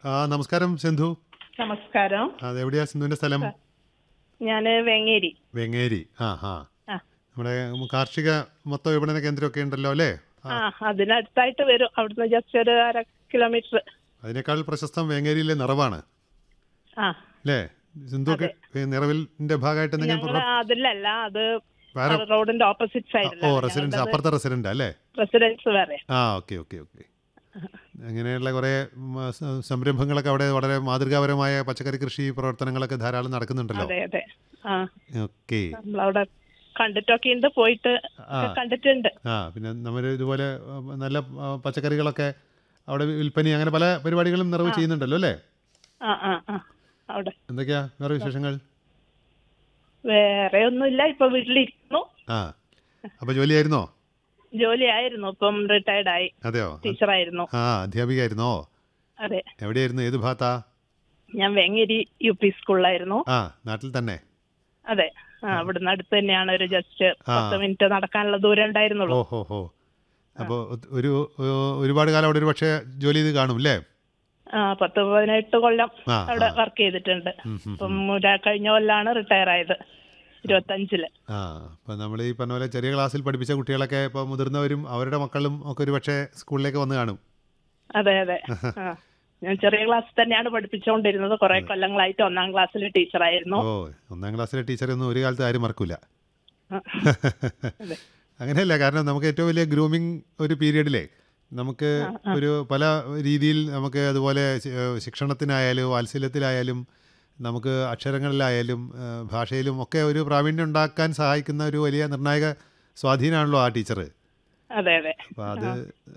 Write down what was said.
ആ നമസ്കാരം സിന്ധു നമസ്കാരം അത് എവിടെയാ സിന്ധുവിന്റെ സ്ഥലം ഞാൻ വെങ്ങേരി വെങ്ങേരി ആ ആ ആ നമ്മുടെ കാർഷിക മൊത്ത വിപണന കേന്ദ്രമൊക്കെ ഉണ്ടല്ലോ അല്ലേ ആ, ആ അതിനടുത്തായിട്ട് വരും അവിടുന്ന് ജസ്റ്റ് ഒരു അര കിലോമീറ്റർ അതിനേക്കാൾ പ്രശസ്തം വേങ്ങേരിയിലെ നിറവാണ് ആ അല്ലേ സിന്ധു ഒക്കെ ഈ നിറവിലിന്റെ ഭാഗമായിട്ട് എന്തെങ്കിലും ഞങ്ങൾ അതിലല്ല അത് വേറെ റോഡിന്റെ ഓപ്പോസിറ്റ് ഓ സൈഡിലാണ് റെസിഡൻസ് അപ്പുറത്തെ റെസിഡന്റ് അല്ലേ റെസിഡൻസ് വേറെ ആ ഓക്കെ ഓക്കെ ഓക്കെ അങ്ങനെയുള്ള കുറേ ഉം, സ- സംരംഭങ്ങളൊക്കെ അവിടെ വളരെ മാതൃകാപരമായ പച്ചക്കറി കൃഷി പ്രവർത്തനങ്ങളൊക്കെ ധാരാളം നടക്കുന്നുണ്ടല്ലോ അതെ അതെ ആ ഓക്കെ നമ്മളവിടെ കണ്ടിട്ടൊക്കെ ഉണ്ട് പോയിട്ട് ഒക്കെ കണ്ടിട്ടുണ്ട് ആ പിന്നെ നമ്മൾ ഇതുപോലെ ആ, നല്ല ആ, പച്ചക്കറികളൊക്കെ അവിടെ വിൽപ്പന അങ്ങനെ പല പരിപാടികളും നിറവ് ചെയ്യുന്നുണ്ടല്ലോ അല്ലേ ആ ആ ആ അവിടെ എന്തൊക്കെയാ വേറെ വിശേഷങ്ങൾ വേറെ ഒന്നുമില്ല ഇപ്പൊ വീട്ടിലിരിക്കുന്നു ആ അപ്പോൾ ജോലിയായിരുന്നോ ജോലിയായിരുന്നു ഇപ്പം റിട്ടയർഡ് ആയി അതെയോ ടീച്ചറായിരുന്നു ആ അധ്യാപികയായിരുന്നോ അതെ എവിടെയായിരുന്നു ഏത് ഭാഗത്താ ഞാൻ വെങ്ങേരി യു പി സ്കൂളിലായിരുന്നു ആ നാട്ടിൽ തന്നെ അതെ ആ അവിടുന്ന് അടുത്ത് തന്നെയാണ് ഒരു ജസ്റ്റ് ആ. പത്ത് മിനിറ്റ് നടക്കാനുള്ള ദൂരം ഉണ്ടായിരുന്നുള്ളൂ ഓ ഹോ ഹോ അപ്പോൾ ഒരു ഒരു- ഒരുപാട് കാലം അവിടെ ഒരു പക്ഷേ ജോലി ചെയ്ത് കാണും അല്ലേ ആ പത്ത് പതിനെട്ട് കൊല്ലം ആ, അവിടെ ആ. വർക്ക് ചെയ്തിട്ടുണ്ട് ഉം, ഉം, ഇപ്പം ഒരു- കഴിഞ്ഞ കൊല്ലാണ് റിട്ടയർ ആയത് ഇരുപത്തഞ്ചില് ആ അപ്പം നമ്മൾ ഈ പറഞ്ഞ പോലെ ചെറിയ ക്ലാസ്സിൽ പഠിപ്പിച്ച കുട്ടികളൊക്കെ ഇപ്പോൾ മുതിർന്നവരും അവരുടെ മക്കളും ഒക്കെ ഒരു പക്ഷേ സ്കൂളിലേക്ക് വന്ന് കാണും അതെ അതെ ആ ഞാൻ ചെറിയ ക്ലാസ്സിൽ തന്നെയാണ് പഠിപ്പിച്ചുകൊണ്ടിരുന്നത് കുറെ കൊല്ലങ്ങളായിട്ട് ഒന്നാം ക്ലാസ്സിൽ ടീച്ചറായിരുന്നു ഓ ഒന്നാം ക്ലാസ്സിലെ ടീച്ചറെ ഒന്നും ഒരു കാലത്ത് ആരും മറക്കൂല ആ. അതെ. അങ്ങനെയല്ല കാരണം നമുക്ക് ഏറ്റവും വലിയ ഗ്രൂമിങ് ഒരു പീരീഡിലെ നമുക്ക് ഒരു പല രീതിയിൽ നമുക്ക് അതുപോലെ ശി- ഏഹ് ശിക്ഷണത്തിനായാലും വാത്സല്യത്തിലായാലും നമുക്ക് അക്ഷരങ്ങളിലായാലും ഏഹ് ഭാഷയിലും ഒക്കെ ഒരു പ്രാവീണ്യം ഉണ്ടാക്കാൻ സഹായിക്കുന്ന ഒരു വലിയ നിർണായക സ്വാധീനമാണല്ലോ ആ ടീച്ചർ അതെ അതെ അപ്പോൾ അത്